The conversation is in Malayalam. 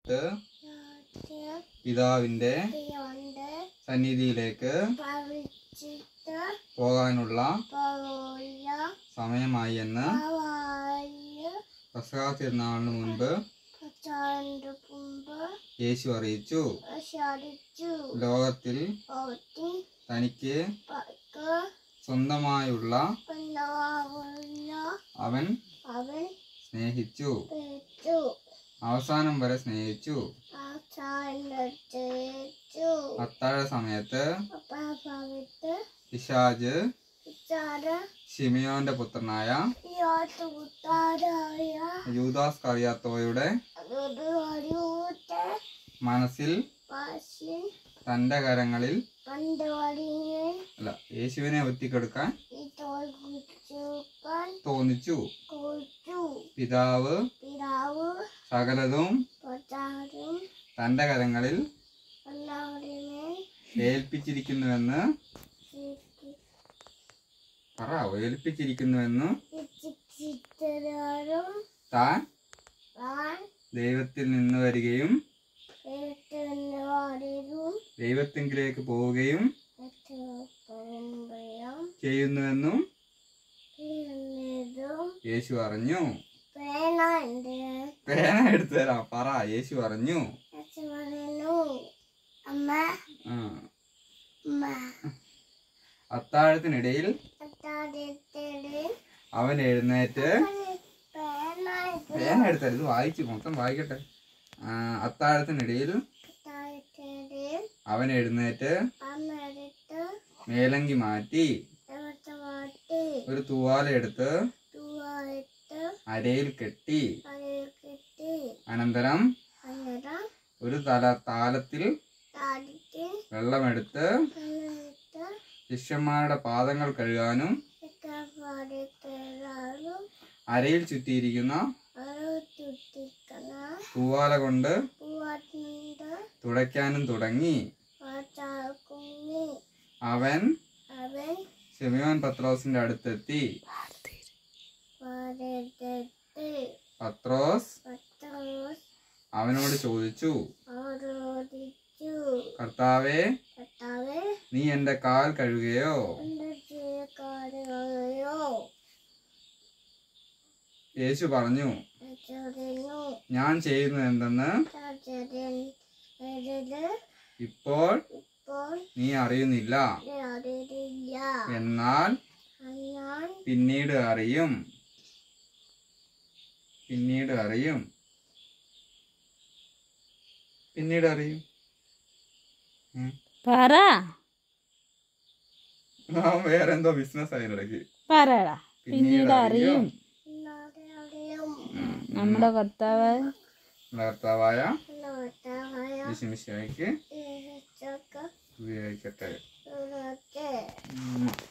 സമയത്ത് പിതാവിന്റെ സന്നിധിയിലേക്ക് പോകാനുള്ള സമയമായി എന്ന് പെസഹ തിരുനാളിന് മുൻപ് യേശു അറിയിച്ചു ലോകത്തിൽ തനിക്ക് സ്വന്തമായുള്ള അവൻ അവൻ സ്നേഹിച്ചു പേറ്റു അവസാനം വരെ സ്നേഹിച്ചു അവസാനിച്ചു അത്താഴ സമയത്ത് ഭാഗത്ത് പിശാജ് വിചാര ഷിമിയോന്റെ പുത്രനായ യാത്തുകുത്താരായ യൂദാസ് കറിയാത്തോയുടെ ഒരു അറിവൂത്തെ മനസ്സിൽ പാശിൻ തന്റെ കരങ്ങളിൽ പണ്ട് വടിയെ അല്ല യേശുവിനെ ഒറ്റിക്കെടുക്കാൻ ഈ തോൽ കുച്ചുക്കാൻ തോന്നിച്ചു കുച്ചു പിതാവ് പിതാവ് സകലതും പതാരും തന്റെ കരങ്ങളിൽ എല്ലാവരുമേ ഏൽപ്പിച്ചിരിക്കുന്നുവെന്ന് പറ ഏൽപ്പിച്ചിരിക്കുന്നുവെന്ന് ചിത്തരാരും താൻ താൻ ദൈവത്തിൽ നിന്ന് വരികയും ഏറ്റെന്ന് വാടിയതും ദൈവത്തിങ്കിലേക്ക് പോവുകയും പറയുമ്പോഴും ചെയ്യുന്നുവെന്നും ചെയ്യുന്നതും യേശു അറിഞ്ഞു പേന ഉണ്ട് പേന എടുത്തു തരാം പറ യേശു അറിഞ്ഞു അച്ഛൻ പറയുന്നു അമ്മ ആ. അമ്മ അത്താഴത്തിനിടയിൽ അത്താഴത്തില് അവൻ എഴുന്നേറ്റ് പേന ഇത് പേന എടുത്തത് ഇത് വായിച്ചു മൊത്തം വായിക്കട്ടെ ആ, അത്താഴത്തിനിടയിൽ അത്താഴത്തില് അവൻ എഴുന്നേറ്റ് അമ്മ എടുത്ത് മേലങ്കി മാറ്റി ഇവിടുത്തെ വാട്ടി ഒരു തൂവാല എടുത്ത് തൂവായിട്ട് അരയിൽ കെട്ടി അതിൽ കെട്ടി അനന്തരം അന്നേരം ഒരു തല താലത്തിൽ താടിക്ക് വെള്ളമെടുത്ത് വെള്ളമിട്ട് ശിഷ്യന്മാരുടെ പാദങ്ങൾ കഴുകാനും പാടി കേറാനും അരയിൽ ചുറ്റിയിരിക്കുന്ന അത് ചുറ്റിക്കണ തൂവാല കൊണ്ട് പൂവാട്ടിന്റെ തുടയ്ക്കാനും തുടങ്ങി പാച്ചാക്കുങ്ങി അവൻ അവൻ ഷെമിയോൻ പത്രോസിന്റെ അടുത്തെത്തി പാടത്തെ പത്രോസ് പത്രോസ് അവനോട് ചോദിച്ചു അവരോടിച്ചു കർത്താവേ കർത്താവേ നീ എന്റെ കാൽ കഴുകുകയോ എന്റെ ചെയ്യക്കാരുകയോ യേശു പറഞ്ഞു ചൊറിഞ്ഞു ഞാൻ ചെയ്യുന്നത് എന്തെന്ന് ചാച്ചരൻ എഴുത് ഇപ്പോൾ ഇപ്പോൾ നീ അറിയുന്നില്ല അറിയില്ല എന്നാൽ ഞാൻ പിന്നീട് അറിയും പിന്നീട് അറിയും പിന്നീട് അറിയും ഉം. പറ ആ വേറെന്തോ ബിസിനസ് അതിനിടയ്ക്ക് പറയടാ പിന്നീട് അറിയും ഇന്നാടെ അറിയും നമ്മുടെ കർത്താവ് നമ്മുടെ കർത്താവായ നോട്ടമായ യേശുമിശിഹായ്ക്ക് ഏതൊക്കെ ഉപയോഗിക്കട്ടെ ഉള്ളൊക്കെ ഉം.